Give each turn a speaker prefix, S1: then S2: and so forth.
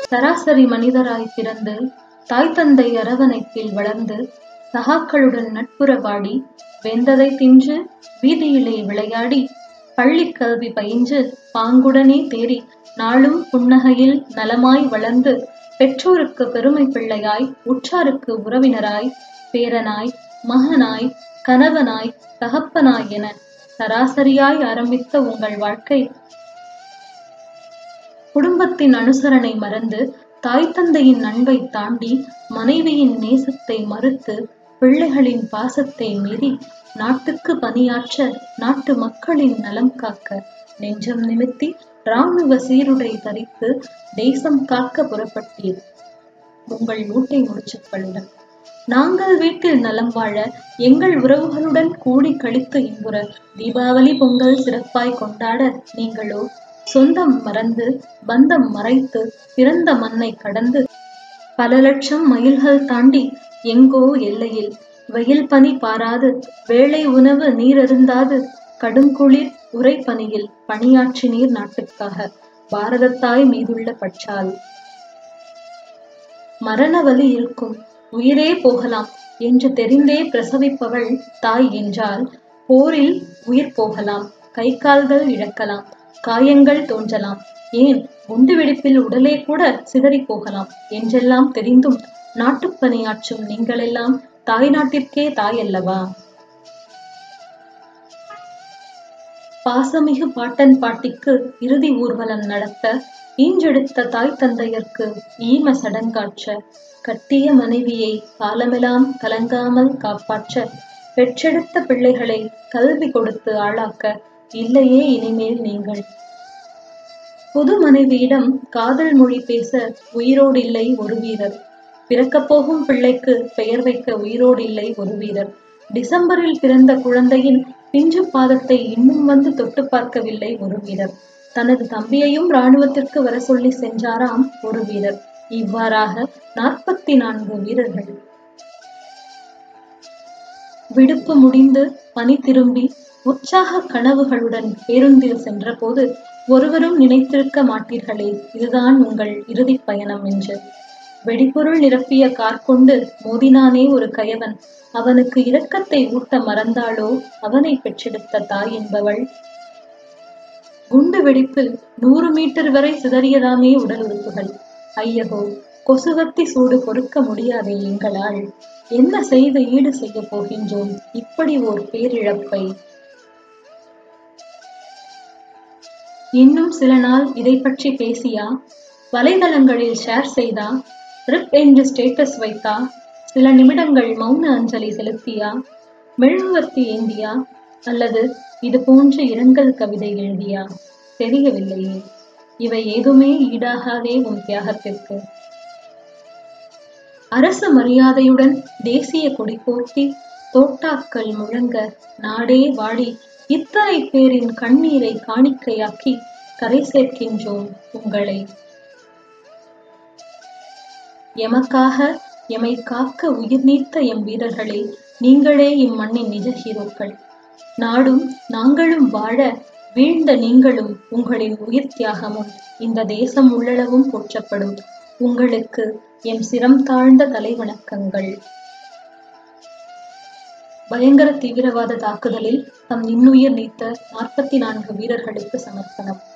S1: சராசரி மனிதராய் பிறந்து தாய் தந்தை அரவணைப்பில் வளர்ந்து சகாக்களுடன் நட்புறவாடி வெந்ததை தின்று வீதியிலே விளையாடி பள்ளி கல்வி பயின்று பாங்குடனே தேறி நாளும் புன்னகையில் நலமாய் வளர்ந்து பெற்றோருக்கு பெருமை பிள்ளையாய் உற்றாருக்கு உறவினராய் பேரனாய் மகனாய் கணவனாய் தகப்பனாய் என சராசரியாய் ஆரம்பித்த உங்கள் வாழ்க்கை குடும்பத்தின் அனுசரணை மறந்து தாய் தந்தையின் அன்பை தாண்டி மனைவியின் நேசத்தை மறுத்து பிள்ளைகளின் பாசத்தை மீறி நாட்டுக்கு பணியாற்ற நாட்டு மக்களின் நலம் காக்க நெஞ்சம் நிமித்தி ராணுவ சீருடை தரித்து தேசம் காக்க புறப்பட்டீர் உங்கள் மூட்டை முடிச்சுக்களுடன் நாங்கள் வீட்டில் நலம் வாழ எங்கள் உறவுகளுடன் கூடி கழித்து இன்புற தீபாவளி பொங்கல் சிறப்பாய் கொண்டாட நீங்களோ சொந்தம் மறந்து பந்தம் மறைத்து பிறந்த மண்ணை கடந்து பல லட்சம் மைல்கள் தாண்டி எங்கோ எல்லையில் வெயில் பனி பாராது வேளை உணவு நீரருந்தாது கடுங்குளிர் உரைப்பனியில் பணியாற்றி நீர் நாட்டுக்காக பாரதத்தாய் மீதுள்ள பற்றால் மரண வலி இருக்கும் உயிரே போகலாம் என்று தெரிந்தே பிரசவிப்பவள் தாய் என்றால் போரில் உயிர் போகலாம் கை கால்கள் இழக்கலாம் காயங்கள் தோன்றலாம் ஏன் குண்டு வெடிப்பில் உடலே கூட சிதறி போகலாம் என்றெல்லாம் தெரிந்தும் நாட்டுப் பணியாற்றும் நீங்களெல்லாம் தாய் நாட்டிற்கே தாய் அல்லவா பாசமிகு பாட்டன் பாட்டிக்கு இறுதி ஊர்வலம் நடத்த ஈஞ்செடுத்த தாய் தந்தையர்க்கு ஈம சடங்காற்ற கட்டிய மனைவியை காலமெல்லாம் கலங்காமல் காப்பாற்ற பெற்றெடுத்த பிள்ளைகளை கல்வி கொடுத்து ஆளாக்க இல்லையே இனிமேல் நீங்கள் புது மனைவியிடம் காதல் மொழி பேச உயிரோடு இல்லை ஒரு வீரர் பிறக்கப் போகும் பிள்ளைக்கு பெயர் வைக்க உயிரோடு இல்லை ஒரு வீரர் டிசம்பரில் பிறந்த குழந்தையின் பிஞ்சு பாதத்தை இன்னும் வந்து தொட்டு பார்க்கவில்லை ஒரு வீரர் தனது தம்பியையும் இராணுவத்திற்கு வர சொல்லி சென்றாராம் ஒரு வீரர் இவ்வாறாக நாற்பத்தி நான்கு வீரர்கள் விடுப்பு முடிந்து பணி திரும்பி உற்சாக கனவுகளுடன் பேருந்தில் சென்றபோது ஒருவரும் நினைத்திருக்க மாட்டீர்களே இதுதான் உங்கள் இறுதிப் பயணம் என்று வெடிபொருள் நிரப்பிய கார் கொண்டு மோதினானே ஒரு கயவன் அவனுக்கு இரக்கத்தை ஊட்ட மறந்தாளோ அவனை பெற்றெடுத்த தாய் என்பவள் குண்டு வெடிப்பில் நூறு மீட்டர் வரை சிதறியதாமே உடல் உறுப்புகள் ஐயகோ கொசுவத்தி சூடு பொறுக்க முடியாதே எங்களால் என்ன செய்து ஈடு செய்ய போகின்றோம் இப்படி ஓர் பேரிழப்பை இன்னும் சில நாள் இதை பற்றி பேசியா வலைதளங்களில் ஷேர் செய்தா ரிப் என்று ஸ்டேட்டஸ் வைத்தா சில நிமிடங்கள் மௌன அஞ்சலி செலுத்தியா மெழுகுவர்த்தி ஏந்தியா அல்லது இது போன்ற இரங்கல் கவிதை எழுதியா தெரியவில்லையே இவை ஏதுமே ஈடாகாதே உன் தியாகத்திற்கு அரசு மரியாதையுடன் தேசிய கொடி போர்த்தி தோட்டாக்கள் முழங்க நாடே வாடி இத்தனை பேரின் கண்ணீரை காணிக்கையாக்கி கரை சேர்க்கின்றோம் உங்களை எமக்காக எமை காக்க உயிர் நீத்த எம் வீரர்களே நீங்களே இம்மண்ணின் நிஜ ஹீரோக்கள் நாடும் நாங்களும் வாழ வீழ்ந்த நீங்களும் உங்களின் உயிர் தியாகமும் இந்த தேசம் உள்ளளவும் போற்றப்படும் உங்களுக்கு எம் சிரம் தாழ்ந்த தலைவணக்கங்கள் பயங்கர தீவிரவாத தாக்குதலில் தம் இன்னுயிர் நீத்த நாற்பத்தி நான்கு வீரர்களுக்கு சமர்ப்பணம்